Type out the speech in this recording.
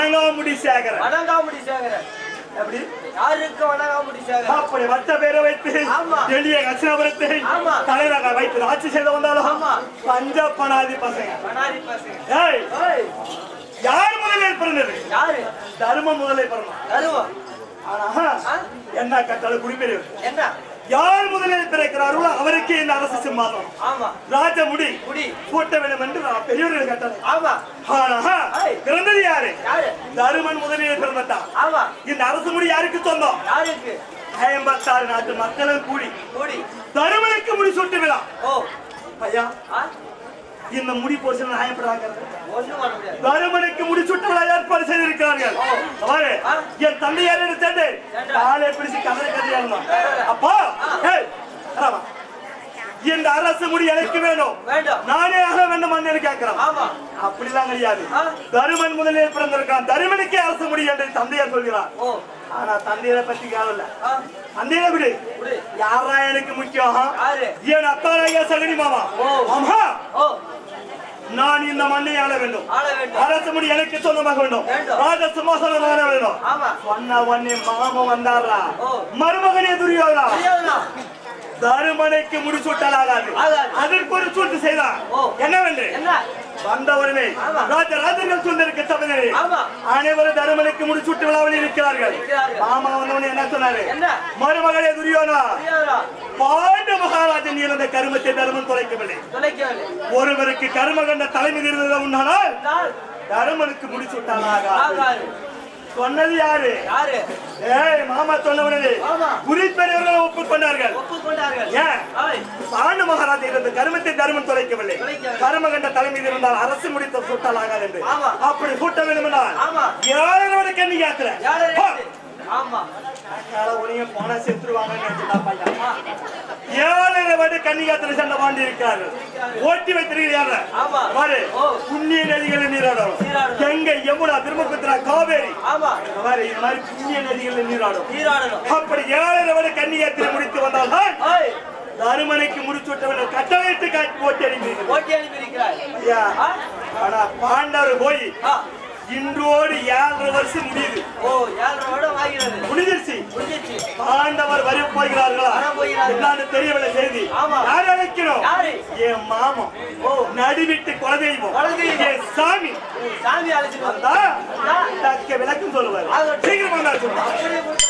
வணங்காமுடி சேகரன் வணங்காமுடி சேகர எப்படி யாருக்கு வணங்காமுடி சேகர அப்படி வட்ட பேரை வைத்து ஆமா. எளிய கட்சினபுரத்தை ஆமா. தலைநகர் வைத்து ஆட்சி செய்து வந்தாலும் ஆமா. பஞ்ச பணாதி பசங்க மணாரி பசங்க ஏய் ஏய், யார் முதலில் பிறந்தது யாரு தர்மம் முதலில் பிறந்தான் தருவோம் ஆனா ஆ? என்ன கட்டால குடிபெரியவர் என்ன யார் முதலில் பிறக்கிறார்களோ அவருக்கே இந்த அரசு சிம்மாசனம் ஆமா ராஜமுடி முடி கூட்ட வேண்டும் என்று நான் பெரியவர்கள் கட்டளை ஆமா ஆனா ஏய். பிறந்தது யாரு யாரு தருமன் முதலில் பிறந்தான் ஆமா இந்த அரசு முடி யாருக்கு சொந்தம் யாருக்கு ஐம்பத்தாறு நாட்டு மக்களும் கூடி முடி தருமனுக்கு முடி சுட்டு விழா ஓ ஐயா ஆ? இந்த முடி போர்ஷன் நியாயப்படுறாங்க ஒண்ணும் பண்ண முடியாது தருமனுக்கு முடி சுட்டு விழா ஏற்பாடு செய்திருக்கிறார்கள் பாரு, ஆ. என் தந்தையார் சேர்ந்து சேர்ந்து. காலை பிடிச்சு கதை கதையா அப்பா ஏய், ராமா. இந்த அரசு முடி எனக்கு வேணும் வேண்டாம் நானே ஆக வேண்டும் அண்ணன் கேட்கிறேன் ஆமா அப்படிலாம் கிடையாது ஆ. தருமன் முதலில் பிறந்திருக்கான் தருமனுக்கே அரசு முடி என்று தந்தையார் சொல்கிறார் ஓ ஆனா தந்தையரை பத்தி காவல ஆ, தந்தையை விடு விடு. யாரா எனக்கு முக்கியம் யாரு என் அக்காராக சகனி மாமா ஓ. ஆமா ஓ நான் இந்த மண்ணை ஆள வேண்டும் ஆள வேண்டும் அரசு முடி எனக்கு சொந்தமாக வேண்டும் வேண்டும். ராஜ சிம்மாசனம் ஆள வேண்டும் ஆமா சொன்ன உடனே மாமன் வந்தாரா ஓ. மருமகனே துரியோதனா தெரியாதுண்ணா தருமனைக்கு முடிசூட்டல் ஆகாது ஆகாது. அதற்கு ஒரு சூட்டு செய்தான் ஓ. என்னவென்று என்ன வந்தவருமே ஆமா. ராஜ ராஜர்கள் சுந்தருக்கு சபையிலே ஆமா அனைவரும் தருமனுக்கு முடிசூட்டு விழாவில் இருக்கிறார்கள் இருக்கிறார்கள். மாமா வந்தவனே என்ன சொன்னாரு என்ன மருமகளே துரியோனா தெரியாதுண்ணா பாண்டு மகாராஜன் இருந்த கருமத்தை தருமன் தொலைக்கவில்லை தொலைக்கவில்லை ஒருவருக்கு கரும கண்ட தலைமை இருந்தது உண்டானால் நான் தருமனுக்கு முடிசூட்டாளாக ஆகாது சொன்னது யாரு யாரு ஏய் மாமா சொன்னவனே ஆமா. குறிப்பெரியவர்கள் ஒப்புக்கொண்டார்கள் ஒப்புக்கொண்டார்கள் ஏன் ஆய், பாண்டு மகாராஜா இருந்த கருமத்தை தருமன் தொலைக்கவில்லை தொலைக்கவில்லை. கரும கண்ட தலைமையில் இருந்தால் அரசு முடித்த சூட்டலாகாது என்று ஆமா. அப்படி சூட்ட வேண்டுமென்றால் ஆமா. ஏழனோட கண்ணி யாத்திர யாரு ஆமா உனையும் போன செத்துருவாங்கன்னு நினைச்சுட்டா பையன் ஏழரை வடி கண்ணி யாத்திரை சண்டை பாண்டி இருக்காரு ஓட்டி வைத்திருக்கிறாரு ஆமா. பாரு ஓ. புண்ணிய நதிகளில் நீராடும் நீராடும். கங்கை யமுனா திருமபுத்திரா காவேரி ஆமா இந்த மாதிரி இந்த மாதிரி புண்ணிய நதிகளில் நீராடும் நீராடணும் அப்படி ஏழரை வரை கன்னி யாத்திரை முடித்து வந்தால் ஆய் தருமனைக்கு முடிச்சுட்டவன் கட்டளையிட்டு காட்டி போட்டி அடிக்கிறது ஓட்டி அனுப்பியிருக்கிறாய் ஐயா ஆ? ஆனா பாண்டவர் போய் ஆ. இன்றோடு ஏழரை வருஷம் முடியுது ஓ ஏழரை வருடம் ஆகிறது முடிஞ்சிருச்சு முடிஞ்சிச்சு பாண்டவர் வர போகிறார்களா வர போகிறார்கள். என்னன்னு தெரியவில்லை செய்தி ஆமா. யார் அழைக்கணும் யாரு? என் மாமன் ஓ நடுவிட்டு குலதெய்வம் குலதெய்வம். என் சாமி சாமி அழைச்சிட்டு வந்தா வந்தா தக்க விளக்கம் சொல்லுவார் ஆகட்டும். சீக்கிரமா நான் சொல்லுவேன் அப்படியே